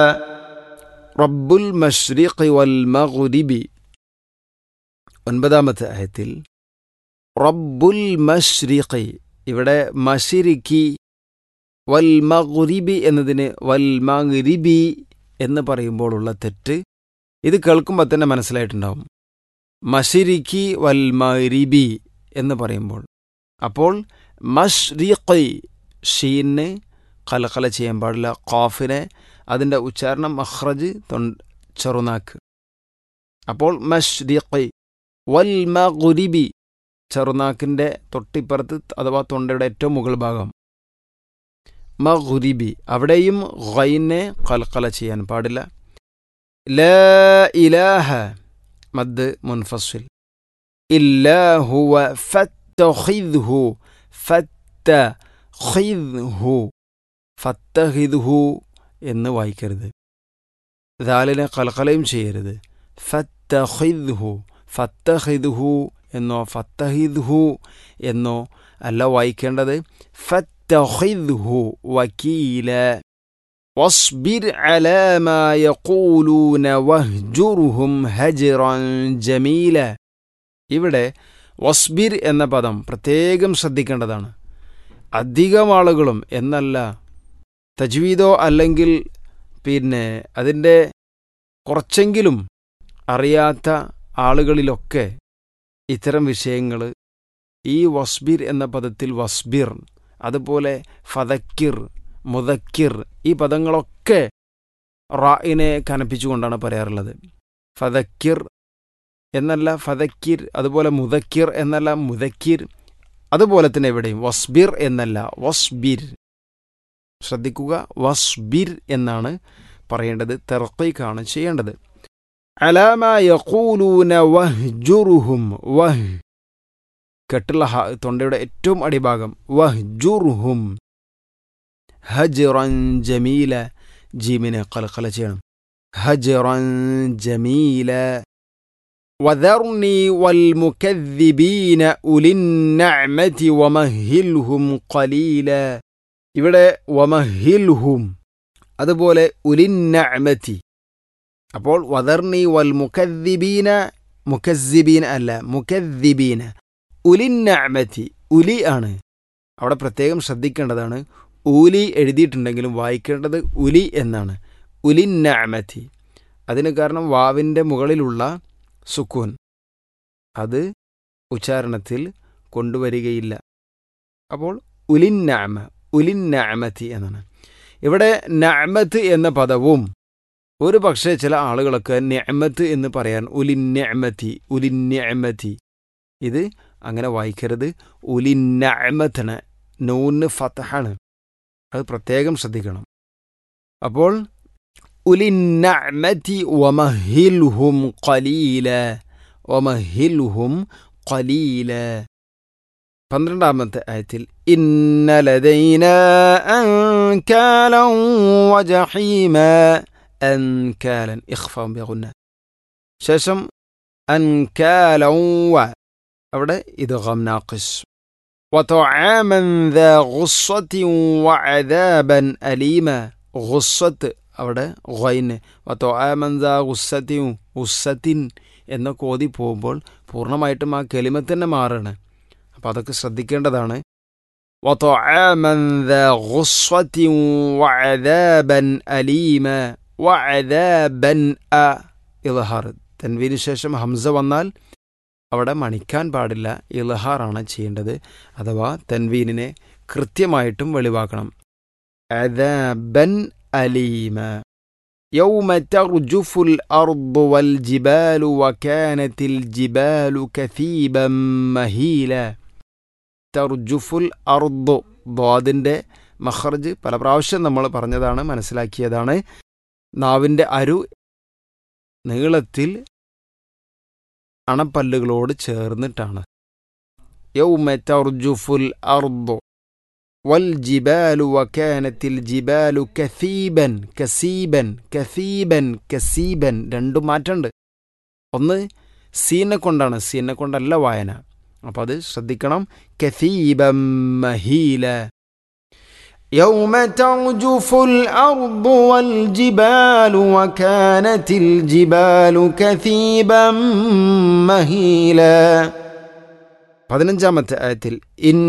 റബ്ബുൽ മഷ്രിഖി വൽ മഗ്രിബി ഒൻപതാമത്തെ ആയത്തിൽ റബ്ബുൽ മഷ്രിഖി ഇവിടെ മഷിരിഖി വൽ മഗ്രിബി എന്നതിന് വൽ മഗ്രിബി എന്ന് പറയുമ്പോഴുള്ള തെറ്റ് ഇത് കേൾക്കുമ്പോൾ തന്നെ മനസ്സിലായിട്ടുണ്ടാവും മഷിരിഖി വൽ മഗ്രിബി എന്ന് പറയുമ്പോൾ അപ്പോൾ മഷ്രിഖി ഷീന് കലക്കല ചെയ്യാൻ പാടില്ല ഖാഫിനെ അതിൻ്റെ ഉച്ചാരണം മഹ്റജ് തൊൺ ചെറുനാക്ക് അപ്പോൾ മഷ്രിഖി വൽ മഗ്രിബി ചെറുനാക്കിൻ്റെ തൊട്ടിപ്പുറത്ത് അഥവാ തൊണ്ടയുടെ ഏറ്റവും മുകൾ ഭാഗം മഗ്രിബി അവിടെയും ഖൈനെ കൽക്കല ചെയ്യാൻ പാടില്ല ല ഇലാഹ മദ് മുൻഫസിൽ ഇല്ലാഹുവ ഫത്തഖിദ്ഹു ഫത്തഖിദ്ഹു ഫത്തഹിദ്ഹു എന്ന് വായിക്കരുത് ദാലിനെ കൽക്കലയും ചെയ്യരുത് ഫത്തഹിദ്ഹു ഫത്തഹിദ്ഹു എന്നോ ഫത്തഹിദ്ഹു എന്നോ അല്ല വായിക്കേണ്ടത് ഫത്തഹിദ്ഹു വക്കീല واصبر على ما يقولون واهجرهم هجرا جميلا ഇവിടെ വസ്ബിർ എന്ന പദം പ്രത്യേകം ശ്രദ്ധിക്കേണ്ടതാണ് അധികം ആളുകളും എന്നല്ല തജ്വീദോ അല്ലെങ്കിൽ പിന്നെ അതിൻ്റെ കുറച്ചെങ്കിലും അറിയാത്ത ആളുകളിലൊക്കെ ഇത്തരം വിഷയങ്ങൾ ഈ വസ്ബിർ എന്ന പദത്തിൽ വസ്ബിർ അതുപോലെ ഫതക്കിർ മുതക്കിർ ഈ പദങ്ങളൊക്കെ റായിനെ കനപ്പിച്ചുകൊണ്ടാണ് പറയാറുള്ളത് ഫതക്കിർ എന്നല്ല ഫതക്കിർ അതുപോലെ മുതക്കിർ എന്നല്ല മുതക്കിർ അതുപോലെ തന്നെ എവിടെയും വസ്ബിർ എന്നല്ല വസ്ബിർ ശ്രദ്ധിക്കുക വസ്ബിർ എന്നാണ് പറയേണ്ടത് തെർക്കൈക്കാണ് ചെയ്യേണ്ടത് അലാമ യഖൂലൂന വഹ്ജുറുഹും വഹ് കെട്ടുള്ള ഹ തൊണ്ടയുടെ ഏറ്റവും അടിഭാഗം വഹ്ജുറുഹും ഹജ്റൻ ജമീല ജീമിനെ കലക്കല ചെയ്യണം ഹജ്റൻ ജമീല وذرني والمكذبين أولي النعمة ومهلهم قليلا ഇവിടെ വമഹിൽഹും അതുപോലെ ഉലിന്നഅമതി അപ്പോൾ വദർണി വൽ മുക്കദ്ദിബീന മുക്കദ്ദിബീന അല്ല മുക്കദ്ദിബീന ഉലിന്നഅമതി ഉലി ആണ് അവിടെ പ്രത്യേകം ശ്രദ്ധിക്കേണ്ടതാണ് ഊലി എഴുതിയിട്ടുണ്ടെങ്കിലും വായിക്കേണ്ടത് ഉലി എന്നാണ് ഉലിന്നഅമതി അതിന് കാരണം വാവിൻ്റെ മുകളിലുള്ള സുക്കൂൻ അത് ഉച്ചാരണത്തിൽ കൊണ്ടുവരികയില്ല അപ്പോൾ ഉലിന്നഅമ ഉലിന്നഅമതി എന്നാണ് ഇവിടെ നഅമത്ത് എന്ന പദവും ഒരു പക്ഷേ ചില ആളുകളൊക്കെ നെഅമത്ത് എന്ന് പറയാൻ ഉലിന്നഅമതി ഉലിന്നഅമതി ഇത് അങ്ങനെ വായിക്കരുത് ഉലിന്നഅമത്തണ് നൂന് ഫതഹാണ് അത് പ്രത്യേകം ശ്രദ്ധിക്കണം അപ്പോൾ ഉലിന്നഅമതി വമഹിൽഹും ഖലീല വമഹിൽഹും ഖലീല പന്ത്രണ്ടാമത്തെ ആയത്തിൽ ഇന്നലതൈന അൻകാലൻ വജഹീമ അൻകാലൻ ഇഖ്ഫാം ബിഗുന്ന ശേഷം അൻകാലൻ വ അവിടെ ഇത് ഗം നാഖിസ് وطعاما ذا غصة وعذابا أليما غصة അവിടെ ഗൈന് വത്തോആമൻ ദാ ഗുസ്സത്തിയും ഉസ്സത്തിൻ എന്നൊക്കെ ഓതി പോകുമ്പോൾ പൂർണ്ണമായിട്ടും ആ കെലിമത്തന്നെ മാറാണ് അപ്പം അതൊക്കെ ശ്രദ്ധിക്കേണ്ടതാണ് وطعاما ذا غصة وعذابا أليما وعذابا أ ഇലഹാർ തൻവീന് ശേഷം ഹംസ വന്നാൽ അവിടെ മണിക്കാൻ പാടില്ല ഇലഹാറാണ് ചെയ്യേണ്ടത് അഥവാ തൻവീനിനെ കൃത്യമായിട്ടും വെളിവാക്കണം അദാബൻ അലീമ يوم ترجف الأرض والجبال وكانت الجبال كثيبا مهيلا തർജുഫുൽ അർദു ദ്വാദിൻ്റെ മഹർജ് പല പ്രാവശ്യം നമ്മൾ പറഞ്ഞതാണ് മനസ്സിലാക്കിയതാണ് നാവിൻ്റെ അരു നീളത്തിൽ അണപ്പല്ലുകളോട് ചേർന്നിട്ടാണ് യൗമ തർജുഫുൽ അർദു വൽ ജിബാലു വക്കാനത്തിൽ ജിബാലു കസീബൻ കസീബൻ കസീബൻ കസീബൻ രണ്ടും മാറ്റമുണ്ട് ഒന്ന് സീനെ കൊണ്ടാണ് സീനെ കൊണ്ടല്ല വായന അപ്പോൾ അത് ശ്രദ്ധിക്കണം കസീബം മഹീല يوم ترجف الأرض والجبال وكانت الجبال كثيبا مهيلا പതിനഞ്ചാമത്തെ ആയത്തിൽ ഇൻ